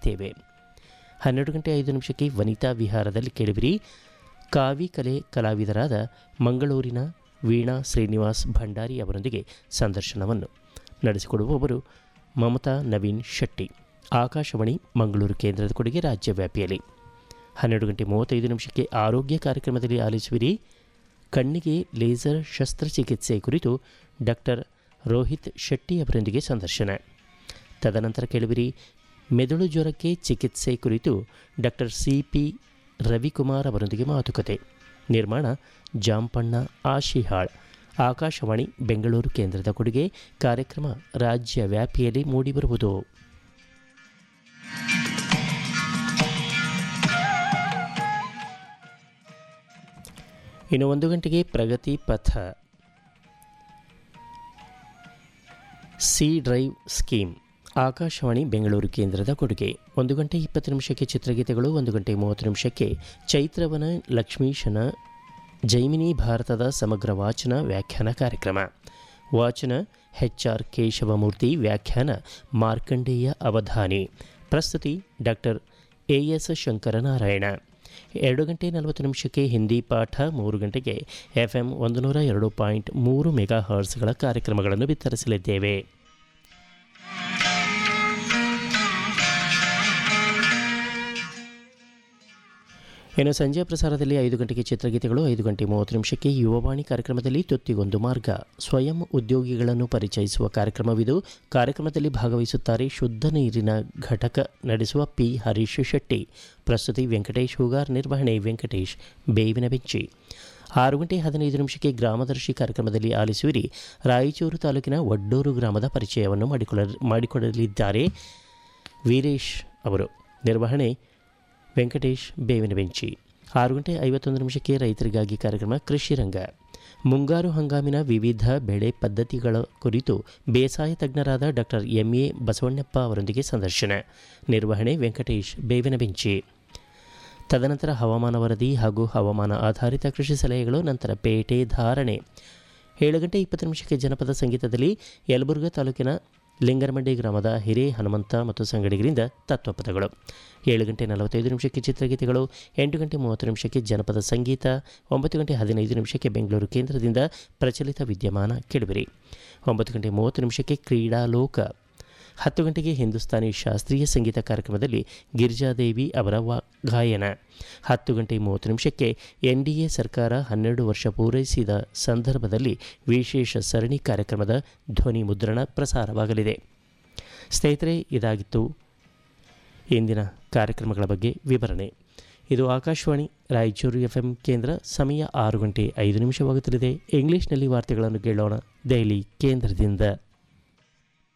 ಕೇಳಲಿದ್ದೇವೆ ಹನ್ನೆರಡು ಗಂಟೆ ಐದು ನಿಮಿಷಕ್ಕೆ ವನಿತಾ ವಿಹಾರದಲ್ಲಿ ಕೇಳಿಬಿರಿ ಕಾವಿ ಕಲೆ ಕಲಾವಿದರಾದ ಮಂಗಳೂರಿನ ವೀಣಾ ಶ್ರೀನಿವಾಸ್ ಭಂಡಾರಿ ಅವರೊಂದಿಗೆ ಸಂದರ್ಶನವನ್ನು ನಡೆಸಿಕೊಡುವವರು ಮಮತಾ ನವೀನ್ ಶೆಟ್ಟಿ ಆಕಾಶವಾಣಿ ಮಂಗಳೂರು ಕೇಂದ್ರದ ಕೊಡುಗೆ ರಾಜ್ಯವ್ಯಾಪಿಯಲ್ಲಿ ಹನ್ನೆರಡು ಗಂಟೆ ಮೂವತ್ತೈದು ನಿಮಿಷಕ್ಕೆ ಆರೋಗ್ಯ ಕಾರ್ಯಕ್ರಮದಲ್ಲಿ ಆಲಿಸುವಿರಿ ಕಣ್ಣಿಗೆ ಲೇಸರ್ ಶಸ್ತ್ರಚಿಕಿತ್ಸೆ ಕುರಿತು ಡಾಕ್ಟರ್ ರೋಹಿತ್ ಶೆಟ್ಟಿ ಅವರೊಂದಿಗೆ ಸಂದರ್ಶನ ತದನಂತರ ಕೇಳುವಿರಿ ಮೆದುಳು ಜ್ವರಕ್ಕೆ ಚಿಕಿತ್ಸೆ ಕುರಿತು ಡಾಕ್ಟರ್ ಸಿ ಪಿ ರವಿಕುಮಾರ್ ಅವರೊಂದಿಗೆ ಮಾತುಕತೆ ನಿರ್ಮಾಣ ಜಾಂಪಣ್ಣ ಆಶಿಹಾಳ್ ಆಕಾಶವಾಣಿ ಬೆಂಗಳೂರು ಕೇಂದ್ರದ ಕೊಡುಗೆ ಕಾರ್ಯಕ್ರಮ ರಾಜ್ಯ ವ್ಯಾಪಿಯಲ್ಲಿ ಮೂಡಿಬರುವುದು ಇನ್ನು ಒಂದು ಗಂಟೆಗೆ Pragati Patha C drive scheme Akashvani Bengaluru ಕೇಂದ್ರದ ಕೊಡುಗೆ ಒಂದು ಗಂಟೆ ಇಪ್ಪತ್ತು ನಿಮಿಷಕ್ಕೆ ಚಿತ್ರಗೀತೆಗಳು ಒಂದು ಗಂಟೆ ಮೂವತ್ತು ನಿಮಿಷಕ್ಕೆ ಚೈತ್ರವನ ಲಕ್ಷ್ಮೀಶನ ಜೈಮಿನಿ ಭಾರತದ ಸಮಗ್ರ ವಾಚನ ವ್ಯಾಖ್ಯಾನ ಕಾರ್ಯಕ್ರಮ ವಾಚನ ಎಚ್ ಆರ್ ಕೇಶವಮೂರ್ತಿ ವ್ಯಾಖ್ಯಾನ ಮಾರ್ಕಂಡೇಯ ಅವಧಾನಿ ಪ್ರಸ್ತುತಿ ಡಾಕ್ಟರ್ ಎ ಎಸ್ ಶಂಕರನಾರಾಯಣ ಎರಡು ಗಂಟೆ ನಲವತ್ತು ನಿಮಿಷಕ್ಕೆ ಹಿಂದಿ ಪಾಠ ಮೂರು ಗಂಟೆಗೆ ಎಫ್ ಎಂ ಒಂದು ನೂರ ಎರಡು ಪಾಯಿಂಟ್ ಮೂರು ಮೆಗಾ ಹರ್ಸ್ಗಳ ಕಾರ್ಯಕ್ರಮಗಳನ್ನು ಬಿತ್ತರಿಸಲಿದ್ದೇವೆ ಇನ್ನು ಸಂಜೆ ಪ್ರಸಾರದಲ್ಲಿ ಐದು ಗಂಟೆಗೆ ಚಿತ್ರಗೀತೆಗಳು ಐದು ಗಂಟೆ ಮೂವತ್ತು ನಿಮಿಷಕ್ಕೆ ಯುವವಾಣಿ ಕಾರ್ಯಕ್ರಮದಲ್ಲಿ ತುತ್ತಿಗೊಂದು ಮಾರ್ಗ ಸ್ವಯಂ ಉದ್ಯೋಗಿಗಳನ್ನು ಪರಿಚಯಿಸುವ ಕಾರ್ಯಕ್ರಮವಿದು ಕಾರ್ಯಕ್ರಮದಲ್ಲಿ ಭಾಗವಹಿಸುತ್ತಾರೆ ಶುದ್ಧ ನೀರಿನ ಘಟಕ ನಡೆಸುವ ಪಿ ಹರೀಶ್ ಶೆಟ್ಟಿ ಪ್ರಸ್ತುತಿ ವೆಂಕಟೇಶ್ ಹೂಗಾರ್ ನಿರ್ವಹಣೆ ವೆಂಕಟೇಶ್ ಬೇವಿನ ಬೆಂಚಿ ಆರು ಗಂಟೆ ಹದಿನೈದು ನಿಮಿಷಕ್ಕೆ ಗ್ರಾಮದರ್ಶಿ ಕಾರ್ಯಕ್ರಮದಲ್ಲಿ ಆಲಿಸುವಿರಿ ರಾಯಚೂರು ತಾಲೂಕಿನ ವಡ್ಡೂರು ಗ್ರಾಮದ ಪರಿಚಯವನ್ನು ಮಾಡಿಕೊಳ್ಳ ಮಾಡಿಕೊಡಲಿದ್ದಾರೆ ವೀರೇಶ್ ಅವರು ನಿರ್ವಹಣೆ ವೆಂಕಟೇಶ್ ಬೇವಿನ ಬೆಂಚಿ ಆರು ಗಂಟೆ ಐವತ್ತೊಂದು ನಿಮಿಷಕ್ಕೆ ರೈತರಿಗಾಗಿ ಕಾರ್ಯಕ್ರಮ ಕೃಷಿ ರಂಗ ಮುಂಗಾರು ಹಂಗಾಮಿನ ವಿವಿಧ ಬೆಳೆ ಪದ್ಧತಿಗಳ ಕುರಿತು ಬೇಸಾಯ ತಜ್ಞರಾದ ಡಾಕ್ಟರ್ ಎಂ ಎ ಬಸವಣ್ಣಪ್ಪ ಅವರೊಂದಿಗೆ ಸಂದರ್ಶನ ನಿರ್ವಹಣೆ ವೆಂಕಟೇಶ್ ಬೇವಿನ ಬೆಂಚಿ ತದನಂತರ ಹವಾಮಾನ ವರದಿ ಹಾಗೂ ಹವಾಮಾನ ಆಧಾರಿತ ಕೃಷಿ ಸಲಹೆಗಳು ನಂತರ ಪೇಟೆ ಧಾರಣೆ ಏಳು ಗಂಟೆ ಇಪ್ಪತ್ತು ನಿಮಿಷಕ್ಕೆ ಜನಪದ ಸಂಗೀತದಲ್ಲಿ ಯಲಬುರ್ಗಾ ತಾಲೂಕಿನ ಲಿಂಗರಮಂಡಿ ಗ್ರಾಮದ ಹಿರೇ ಹನುಮಂತ ಮತ್ತು ಸಂಗಡಿಗರಿಂದ ತತ್ವಪದಗಳು ಏಳು ಗಂಟೆ ನಲವತ್ತೈದು ನಿಮಿಷಕ್ಕೆ ಚಿತ್ರಗೀತೆಗಳು ಎಂಟು ಗಂಟೆ ಮೂವತ್ತು ನಿಮಿಷಕ್ಕೆ ಜನಪದ ಸಂಗೀತ ಒಂಬತ್ತು ಗಂಟೆ ಹದಿನೈದು ನಿಮಿಷಕ್ಕೆ ಬೆಂಗಳೂರು ಕೇಂದ್ರದಿಂದ ಪ್ರಚಲಿತ ವಿದ್ಯಮಾನ ಕೇಳಿಬಿರಿ ಒಂಬತ್ತು ಗಂಟೆ ಮೂವತ್ತು ನಿಮಿಷಕ್ಕೆ ಕ್ರೀಡಾಲೋಕ ಹತ್ತು ಗಂಟೆಗೆ ಹಿಂದೂಸ್ತಾನಿ ಶಾಸ್ತ್ರೀಯ ಸಂಗೀತ ಕಾರ್ಯಕ್ರಮದಲ್ಲಿ ಗಿರಿಜಾದೇವಿ ಅವರ ವಾ ಗಾಯನ ಹತ್ತು ಗಂಟೆ ಮೂವತ್ತು ನಿಮಿಷಕ್ಕೆ ಎನ್ ಡಿ ಎ ಸರ್ಕಾರ ಹನ್ನೆರಡು ವರ್ಷ ಪೂರೈಸಿದ ಸಂದರ್ಭದಲ್ಲಿ ವಿಶೇಷ ಸರಣಿ ಕಾರ್ಯಕ್ರಮದ ಧ್ವನಿ ಮುದ್ರಣ ಪ್ರಸಾರವಾಗಲಿದೆ ಸ್ನೇಹಿತರೆ ಇದಾಗಿತ್ತು ಇಂದಿನ ಕಾರ್ಯಕ್ರಮಗಳ ಬಗ್ಗೆ ವಿವರಣೆ ಇದು ಆಕಾಶವಾಣಿ ರಾಯಚೂರು ಎಫ್ ಎಂ ಕೇಂದ್ರ ಸಮಯ ಆರು ಗಂಟೆ ಐದು ನಿಮಿಷವಾಗುತ್ತಲಿದೆ ಇಂಗ್ಲಿಷ್ನಲ್ಲಿ ವಾರ್ತೆಗಳನ್ನು ಕೇಳೋಣ ದೆಹಲಿ ಕೇಂದ್ರದಿಂದ